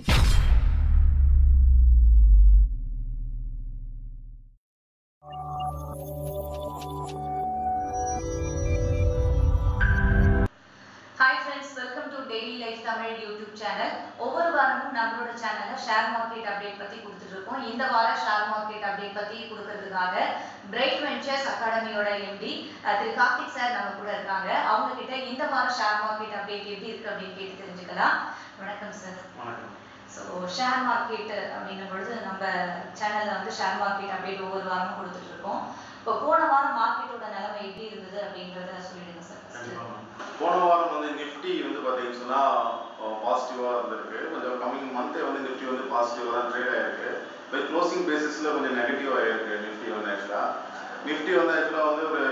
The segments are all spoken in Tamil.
Hi friends welcome to daily life Tamil YouTube channel ஒவ்வொரு வாரமும் நம்மளோட சேனல்ல ஷேர் மார்க்கெட் அப்டேட் பத்தி கொடுத்துட்டு இருக்கோம் இந்த வாரம் ஷேர் மார்க்கெட் அப்டேட் பத்தி கொடுக்கறதுக்காக பிரைட் வெஞ்சர்ஸ் அகாடமியோட எம்டி திரு கார்த்திக் சார் நம்ம கூட இருக்காங்க அவங்க கிட்ட இந்த வாரம் ஷேர் மார்க்கெட் அப்டேட் எப்படி இருக்கு அப்படின்னு கேட்டு தெரிஞ்சுக்கலாம் வணக்கம் சார் வணக்கம் ஸோ ஷேர் மார்க்கெட் அப்படின்னும் பொழுது நம்ம சேனல்ல வந்து ஷேர் மார்க்கெட் அப்டேட் ஒவ்வொரு வாரமும் கொடுத்துட்டு இருக்கோம் இப்போ போன வாரம் மார்க்கெட்டோட நிலைமை எப்படி இருந்தது அப்படின்றத சொல்லிடுங்க சார் first. கண்டிப்பா மேம். போன வாரம் வந்து நிஃப்டி வந்து பார்த்தீங்கன்னு சொன்னா பாசிட்டிவாக இருந்திருக்கு கொஞ்சம் கம்மிங் மந்த்தே வந்து நிஃப்டி வந்து பாசிட்டிவாக தான் ட்ரேட் ஆயிருக்கு பை க்ளோசிங் பேசிஸில் கொஞ்சம் நெகட்டிவ் ஆயிருக்கு நிஃப்டி வந்து ஆக்சுவலாக நிஃப்டி வந்து ஆக்சுவலாக வந்து ஒரு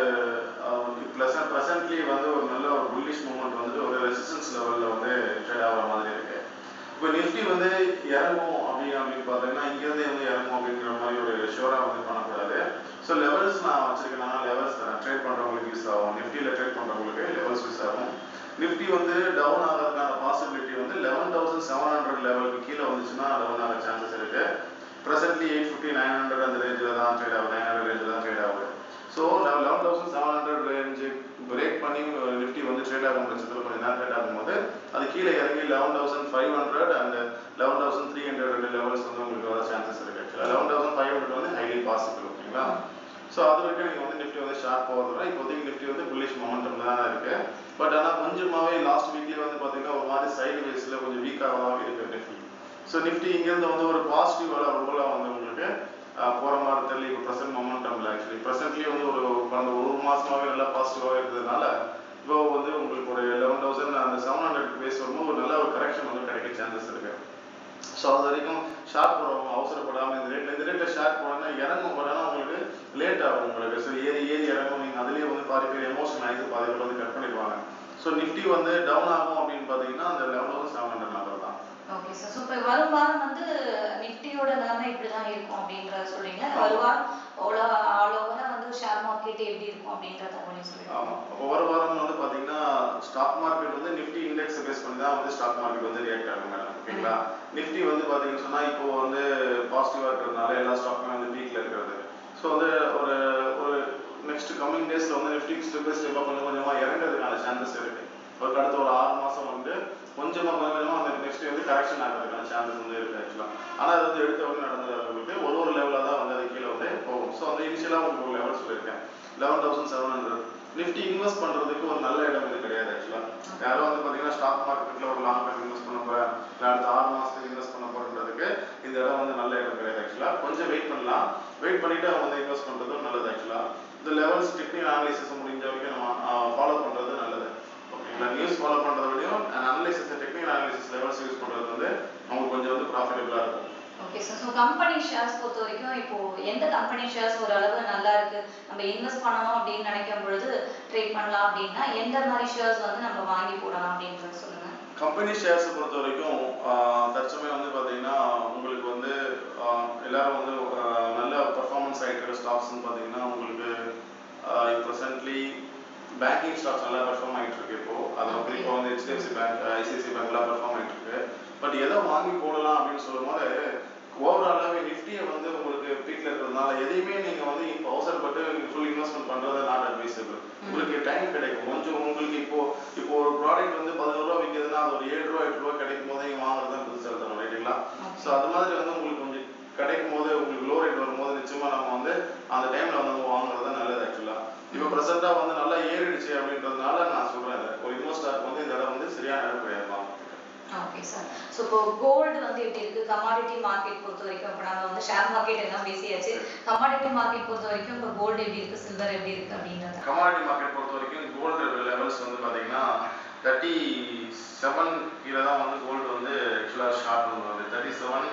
ப்ளசன்ட் ப்ரெசன்ட்லி வந்து ஒரு நல்ல ஒரு புல்லிஷ் மூமெண்ட் வந்துட்டு ஒரு ரெசிஸ்டன்ஸ் லெவலில் வந்து ட்ரேட் ஆகிற மாதிரி இருக்கு இப்போ நிஃப்டி வந்து இறங்கும் அப்படின்னு அப்படின்னு பார்த்தீங்கன்னா இங்கேருந்தே வந்து இறங்கும் அப்படிங்கிற மாதிரி ஒரு ஷோராக வந்து பண்ணக்கூடாது ஸோ லெவல்ஸ் நான் வச்சிருக்கேன் லெவல்ஸ் தரேன் ட்ரேட் பண்ணுறவங்களுக்கு யூஸ் ஆகும் நிஃப்டியில் ட்ரேட் பண்ணுறவங்களுக்கு லெவல்ஸ் யூஸ் ஆகும் நிஃப்டி வந்து டவுன் ஆகிறதுக்கான பாசிபிலிட்டி வந்து லெவன் தௌசண்ட் செவன் ஹண்ட்ரட் லெவலுக்கு கீழே வந்துச்சுன்னா டவுன் ஆக சான்சஸ் இருக்கு presently eight fifty nine hundred அந்த ரேஞ்சில் தான் ட்ரேட் ஆகுது நைன் ஹண்ட்ரட் ரேஞ்சில் தான் ட்ரேட் ஆகுது so eleven thousand seven hundred range break பண்ணி நிஃப்டி வந்து ட்ரேட் ஆகும் பட்சத்தில் கொஞ்சம் நேரம் ட்ரேட் ஆகும்போது அது கீழே இறங்கி eleven thousand five hundred and eleven thousand three hundred ரெண்டு லெவல்ஸ் வந்து உங்களுக்கு வர சான்சஸ் இருக்கு ஆக்சுவலாக லெவன் தௌசண்ட் ஃபைவ் ஹண்ட்ரட் வந்து ஹைலி பாசிபிள் ஓகேங்களா ஸோ அது வரைக்கும் நீங்கள் வந்து நிஃப்டி வந்து ஷார்ப் போகிறதுல இப்போதைக்கு நிஃப்டி வந்து புல்லிஷ் மொமெண்டம் தான் இருக்கு பட் ஆனால் கொஞ்சமாவே லாஸ்ட் வீக்லேயே வந்து பார்த்தீங்கன்னா ஒரு மாதிரி சைடு வேஸில் கொஞ்சம் வீக்காக தான் இருக்கு நிஃப்டி ஸோ நிஃப்டி இங்கேருந்து வந்து ஒரு பாசிட்டிவ் வேலை ரொம்பலாம் வந்து உங்களுக்கு ஆஹ், போற மாதிரி தெரியல இப்போ ப்ரெசென்ட் மொமெண்டம்ல ஆக்சுவலி ப்ரெசென்ட்லி வந்து ஒரு கடந்த ஒரு மாசமாவே நல்லா பாசிட்டிவாக இருந்ததுனால இப்போ வந்து உங்களுக்கு ஒரு லெவன் தௌசண்ட் அந்த செவன் ஹண்ட்ரட் பேஸ் வரும்போது ஒரு நல்ல ஒரு கரெக்ஷன் வந்து கிடைக்க சான்சஸ் இருக்கு ஸோ அது வரைக்கும் ஷார்ட் போடுறவங்க அவசரப்படாமல் இந்த ரேட்ல இந்த ரேட்ல ஷார்ட் போடணும்னா இறங்கும் பட் ஆனால் உங்களுக்கு லேட் ஆகும் உங்களுக்கு ஸோ ஏறி ஏறி இறங்கும் நீங்கள் அதுலேயே வந்து பாதி பேர் எமோஷன் ஆகிட்டு பாதி பேர் வந்து கட் பண்ணிடுவாங்க ஸோ நிஃப்டி வந்து டவுன் ஆகும் அப்படின்னு பார்த்தீங்கன்னா அந்த eleven thousand seven hundred number தான் ஓகே சார் ஸோ இப்போ வரும் வாரம் வந்து நிஃப்டியோட நிலைமை இப்படி தான் இருக்கும் அப்படின்றத சொல்றீங்க வரும் வாரம் அவ்வளோ ஆல் ஓவராக வந்து ஷேர் மார்க்கெட் எப்படி இருக்கும் அப்படின்றத கொஞ்சம் சொல்லுங்க ஆமா அப்போ ஒரு வாரம் வந்து பாத்தீங்கன்னா ஸ்டாக் மார்க்கெட் வந்து நிஃப்டி இண்டெக்ஸ் பேஸ் பண்ணி தான் வந்து ஸ்டாக் மார்க்கெட் வந்து ரியாக்ட் ஆகும் மேடம் ஓகேங்களா நிஃப்டி வந்து பாத்தீங்கன்னு சொன்னா இப்போ வந்து பாசிட்டிவா இருக்கிறதுனால எல்லா ஸ்டாக்குமே வந்து பீக்ல இருக்கிறது ஸோ வந்து ஒரு ஒரு நெக்ஸ்ட் கம்மிங் டேஸ்ல வந்து நிஃப்டி ஸ்டெப் பை ஸ்டெப்பா கொஞ்சம் கொஞ்சமா இறங்குறதுக்கான சான்சஸ் இருக்கு ஒரு அடுத்த ஒரு ஆறு மாசம் வந்து கொஞ்சமா கொஞ்சம் கொஞ்சமா அந்த நெக்ஸ்ட் வந்து கரெக்ஷன் ஆகிறதுக்கான சான்சஸ் வந்து இருக்கு ஆக்சுவலா ஆனா அது வந்து எடுத்த உடனே நடந்தது உங்களுக்கு ஒரு ஒரு லெவலா தான் வந்து அது கீழே வந்து போகும் ஸோ அந்த இனிஷியலா உங்களுக்கு ஒரு லெவல் சொல்லியிருக்கேன் eleven thousand seven hundred Nifty invest பண்றதுக்கு ஒரு நல்ல இடம் இது கிடையாது ஆக்சுவலா யாரும் வந்து பாத்தீங்கன்னா ஸ்டாக் மார்க்கெட்ல ஒரு லாங் டர்ம் இன்வெஸ்ட் பண்ண போறேன் இல்ல அடுத்த ஆறு மாசத்துக்கு இன்வெஸ்ட் பண்ண போறதுக்கு இந்த இடம் வந்து நல்ல இடம் கிடையாது ஆக்சுவலா கொஞ்சம் வெயிட் பண்ணலாம் வெயிட் பண்ணிட்டு அவங்க வந்து இன்வெஸ்ட் பண்றதும் நல்லது ஆக்சுவலா இந்த லெவல்ஸ் டெக்னிக் அனாலிசிஸ் முடிஞ்ச வரைக்கும் நம்ம ஃபாலோ பண்றது நல்லது ஓகேங்களா நியூஸ் ஃபாலோ பண்றத விடையும் analysis technique analysis levels use பண்றது வந்து நமக்கு கொஞ்சம் வந்து ப்ராஃபிட்டபிளா இருக்கும் okay sir so company shares பொறுத்த வரைக்கும் இப்போ எந்த கம்பெனி ஷேர்ஸ் ஓரளவு நல்லா இருக்கு நம்ம இன்வெஸ்ட் பண்ணணும் அப்படின்னு நினைக்கும் பொழுது ட்ரேட் பண்ணலாம் அப்படின்னா எந்த மாதிரி ஷேர்ஸ் வந்து நம்ம வாங்கி போடலாம் அப்படின்றத சொல்லுங்க கம்பெனி ஷேர்ஸ் பொறுத்த வரைக்கும் ஆஹ், தற்சமயம் வந்து பார்த்தீங்கன்னா உங்களுக்கு வந்து ஆஹ், எல்லாரும் வந்து ஆஹ், நல்ல பர்ஃபார்மன்ஸ் ஆகிட்டு இருக்க ஸ்டாக்ஸ்னு பார்த்தீங்கன்னா உங்களுக்கு ப்ரெசென்ட்லி பேங்கிங் ஸ்டாக்ஸ் நல்லா பெர்ஃபார்ம் ஆகிட்டு இருக்கு இப்போ அது வந்து இப்போ வந்து ஹெச்டிஎஃப்சி பேங்க் ஐசிஐசி பேங்க்லாம் பெர்ஃபார்ம் ஆகிட்டு இருக்கு பட் எதை வாங்கி போடலாம் அப்படின்னு சொல்லும்போது ஓவராலாகவே நிஃப்டியை வந்து உங்களுக்கு பீக்ல இருக்கிறதுனால எதையுமே நீங்க வந்து இப்போ அவசரப்பட்டு ஃபுல் இன்வெஸ்ட்மெண்ட் பண்றது நாட் அட்வைசபிள் உங்களுக்கு டைம் கிடைக்கும் கொஞ்சம் உங்களுக்கு இப்போ இப்போ ஒரு ப்ராடக்ட் வந்து பதினோரு ரூபா விற்கிறதுனா அது ஒரு ஏழு ரூபா எட்டு ரூபா கிடைக்கும் போது நீங்க வாங்குறது தான் புதுசாக தரும் ரைட்டுங்களா ஸோ அது மாதிரி வந்து உங்களுக்கு கொஞ்சம் கிடைக்கும் போது உங்களுக்கு லோ ரேட் வரும்போது நிச்சயமா நம்ம வந்து அந்த டைம்ல வந்து நம்ம வாங்குறது தான் நல்லது ஆக்சுவலா இப்போ ப்ரெசென்ட்டா வந்து நல்லா ஏறிடுச்சு அப்படின்றதுனால நான் சொல்றேன் இதை. ஒரு இன்வெஸ்டருக்கு வந்து இந்த இடம் வந்து சரியான இடம் கிடையாது ஓகே சார் ஸோ இப்போ கோல்டு வந்து எப்படி இருக்கு கமாடிட்டி மார்க்கெட் பொறுத்த வரைக்கும் இப்போ நம்ம வந்து ஷேர் மார்க்கெட் எல்லாம் பேசியாச்சு கமாடிட்டி மார்க்கெட் பொறுத்த வரைக்கும் இப்போ கோல்டு எப்படி இருக்கு சில்வர் எப்படி இருக்கு அப்படின்றத கமாடிட்டி மார்க்கெட் பொறுத்த வரைக்கும் கோல்டு லெவல்ஸ் வந்து பாத்தீங்கன்னா தேர்ட்டி செவன் கீழே தான் வந்து கோல்டு வந்து ஆக்சுவலாக ஷார்ட் வந்து thirty seven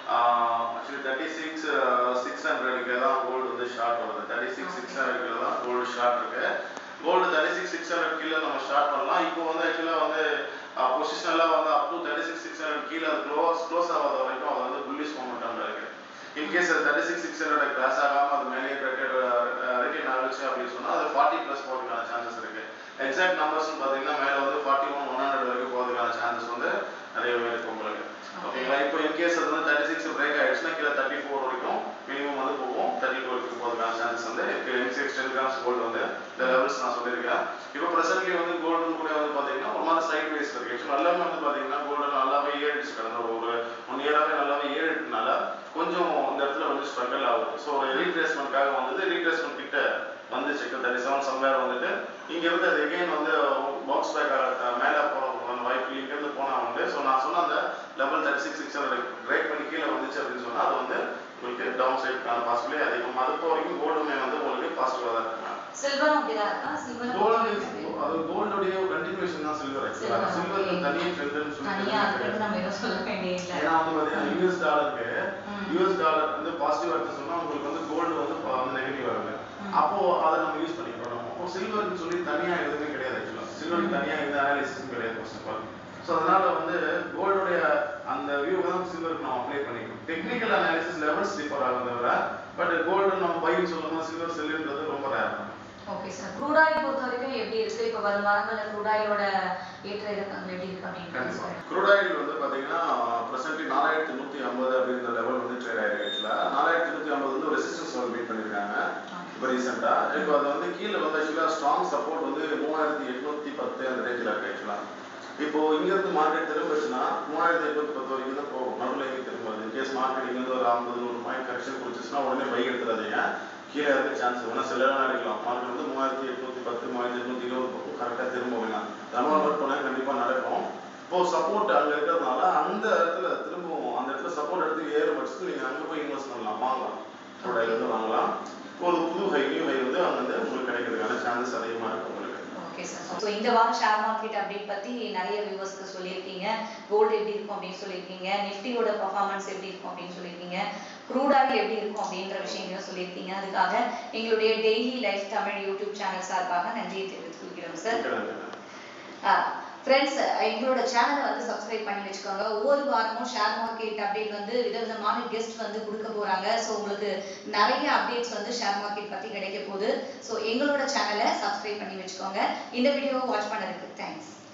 actually thirty six six ஹண்ட்ரடுக்கு தான் கோல்டு வந்து ஷார்ட் வருது தேர்ட்டி சிக்ஸ் சிக்ஸ் ஹண்ட்ரட் கீழே தான் கோல்டு ஷார்ட் இருக்கு gold thirty six six hundred கீழே நம்ம ஷார்ட் பண்ணலாம் இப்போ வந்து ஆக்சுவலாக வந்து பொசிஷனலாக வந்து up to thirty six six hundred கீழே அது க்ளோஸ் க்ளோஸ் ஆகாத வரைக்கும் அது வந்து புல்லிஷ் மூமெண்ட்டாக இருக்கு இன்கேஸ் அது thirty six six hundred cross ஆகாமல் அது மேலே ரிட்டர்ன் ஆகுச்சு அப்படின்னு சொன்னால் அது ஃபார்ட்டி ப்ளஸ் போகிறதுக்கான சான்சஸ் இருக்கு எக்ஸாக்ட் நம்பர்ஸ் பார்த்தீங்கன்னா மேலே வந்து ஃபார்ட்டி ஒன் ஒன் ஹண்ட்ரட் வரைக்கும் போகிறதுக்கான சான்சஸ் வந்து நிறையவே இருக்கு உங்களுக்கு ஓகேங்களா இப்போ இன்கேஸ் அது வந்து தேர்ட்டி சிக்ஸ் பிரேக் ஆயிடுச்சுன்னா கீழே தேர்ட்டி ஃபோர் வரைக்கும் மினிமம் வந்து போகும் தேர்ட்டி டூ வரைக்கும் போகிறதுக்கான சான்சஸ் வந்து சிக்ஸ் டென் கிராம்ஸ் கோல்டு வந்து இந்த லெவல்ஸ் நான் சொல்லியிருக்கேன் இப்போ ப்ரெசென்ட்லி வந்து கோல்டு கூட வந்து பார்த்தீங்கன்னா ஒரு மாதிரி சைட் வைஸ் இருக்கு ஆக்சுவலாக எல்லாமே வந்து பார்த்தீங்கன்னா கோல்டு நல்லாவே ஏறிடுச்சு கடந்த ஒரு ஒரு ஒன் இயராகவே நல்லாவே ஏறிட்டனால கொஞ்சம் இந்த இடத்துல வந்து ஸ்ட்ரகிள் ஆகுது ஸோ ஒரு ரீட்ரேஸ்மெண்ட்காக வந்தது ரீட்ரேஸ்மெண்ட் கிட்ட வந்துச்சு தேர்ட்டி செவன் சம்வேர் வந்துட்டு இங்க இருந்து அது எகைன் வந்து பாக்ஸ் பேக் மேலே போகிற வாய்ப்பு இங்கேருந்து போனா வந்து ஸோ நான் சொன்ன அந்த level thirty six six hundred break பண்ணி கீழே வந்துச்சு அப்படின்னு சொன்னா அது வந்து உங்களுக்கு டவுன் சைடுக்கான பாசிபிலிட்டி அதிகம் அது இப்போ வரைக்கும் கோல்டுமே வந்து உங்களுக்கு பாசிட்டிவாக தான் இருக்காங்க சில்வரும் அப்படிதான் இருக்கா சில்வர் கோல்டு அது கோல்டுடைய கண்டினியூஷன் தான் சில்வர் ஆக்சுவலாக Silver, சில்வர் okay. தனியாக ட்ரெண்ட்னு சொல்லி தனியா அதை கிடையாது. பத்தி நம்ம எதுவும் சொல்ல வேண்டியதில்லை ஏன்னா வந்து பார்த்தீங்கன்னா யூஎஸ் டாலருக்கு ம். யூஎஸ் டாலர் வந்து பாசிட்டிவ் எடுத்து சொன்னா உங்களுக்கு வந்து கோல்டு வந்து நெகட்டிவ் வருது ம். அப்போ அதை நம்ம யூஸ் பண்ணிக்கிறோம் நம்ம அப்போ சில்வருக்கு சொல்லி தனியா எதுவுமே கிடையாது ஆக்சுவலாக சில்வருக்கு தனியா எந்த அனாலிசிஸும் கிடையாது ஃபர்ஸ்ட் ஆஃப் ஆல் ஸோ அதனால வந்து கோல்டுடைய அந்த வியூ தான் சில்வருக்கு நம்ம அப்ளை பண்ணிக்கிறோம் டெக்னிக்கல் அனாலிசிஸ் லெவல்ஸ் டிஃபர் ஆகும் தவிர பட் கோல்டு நம்ம பைன்னு சொல்லும்போது சில்வர் செல்லுன்றது ரொம்ப rare okay sir crude oil பொறுத்த வரைக்கும் எப்படி இருக்கு இப்போ வரும் வாரங்கள்ல க்ரூட் ஆயிலோட ஏற்ற இறக்கங்கள் எப்படி இருக்கு அப்படின்னு கண்டிப்பா சொல்லுங்க. க்ரூட் ஆயில் வந்து பாத்தீங்கன்னா பிரசன்ட்லி நாலாயிரத்தி நூத்தி ஐம்பது அப்படின்ற லெவல் வந்து ட்ரேட் ஆயிருக்கு ஆக்சுவலா நாலாயிரத்தி நூத்தி ஐம்பது வந்து ரெசிஸ்டன்ஸ் லெவல் மீட் பண்ணிருக்காங்க இப்போ ரீசெண்டா இப்போ அது வந்து கீழே வந்து ஆக்சுவலா ஸ்ட்ராங் சப்போர்ட் வந்து மூவாயிரத்தி எட்நூத்தி பத்து அந்த ரேஞ்சில் இருக்கு ஆக்சுவலா இப்போ இங்க இருந்து மார்க்கெட் திரும்பிச்சுன்னா மூவாயிரத்தி எட்நூத்தி பத்து வரைக்கும் தான் போகும் நடுவில் எங்கே திரும்பாது இன்கேஸ் மார்க்கெட் இங்க இருந்து ஒரு ஐம்பது நூறு பாயிண்ட் கரெக்ஷன் குடிச்சிச்சுன்னா உடனே பை எடுத்துறாதீங்க கீழே இருக்க சான்ஸ் வேணா சில வேணா அடிக்கலாம் மார்க்கெட் வந்து மூவாயிரத்தி எட்நூத்தி பத்து மூவாயிரத்தி எட்நூத்தி இருபது பக்கம் கரெக்டாக திரும்ப வேணாம் தமிழ் ஒர்க் பண்ணால் கண்டிப்பா நடக்கும் இப்போ சப்போர்ட் அங்க இருக்கிறதுனால அந்த இடத்துல திரும்பவும் அந்த இடத்துல சப்போர்ட் எடுத்து ஏறும் பட்சத்தில் நீங்க அங்க போய் இன்வெஸ்ட் பண்ணலாம் வாங்கலாம் ப்ரொடைல இருந்து வாங்கலாம் ஒரு புது ஹை நியூ ஹை வந்து அங்க வந்து உங்களுக்கு கிடைக்கிறதுக்கான சான்சஸ் அதிகமா இருக்கு உங்களுக்கு ஓகே சார் ஸோ இந்த வாரம் ஷேர் மார்க்கெட் அப்டேட் பத்தி நிறைய வியூவர்ஸ்க்கு சொல்லியிருக்கீங்க கோல்டு எப்படி இருக்கும் அப்படின்னு சொல்லியிருக்கீங்க நிஃப்டியோட பர்ஃபார்மன்ஸ் எப்படி இருக்கும் அப்படின்னு சொல்லியிருக்கீங்க க்ரூட் ஆயில் எப்படி இருக்கும் அப்படின்ற விஷயங்களும் சொல்லியிருக்கீங்க அதுக்காக எங்களுடைய daily life Tamil YouTube channel சார்பாக நன்றியை தெரிவித்துக் கொள்கிறோம் சார் இருக்கிறது. ஃப்ரெண்ட்ஸ் எங்களோட சேனலை வந்து சப்ஸ்கிரைப் பண்ணி வச்சுக்கோங்க ஒவ்வொரு வாரமும் ஷேர் மார்க்கெட் அப்டேட் வந்து விதவிதமான கெஸ்ட் வந்து கொடுக்க போறாங்க ஸோ உங்களுக்கு நிறைய அப்டேட்ஸ் வந்து ஷேர் மார்க்கெட் பத்தி கிடைக்க போகுது ஸோ எங்களோட சேனலை சப்ஸ்கிரைப் பண்ணி வச்சுக்கோங்க இந்த வீடியோவை வாட்ச் பண்ணதுக்கு தேங்க்ஸ்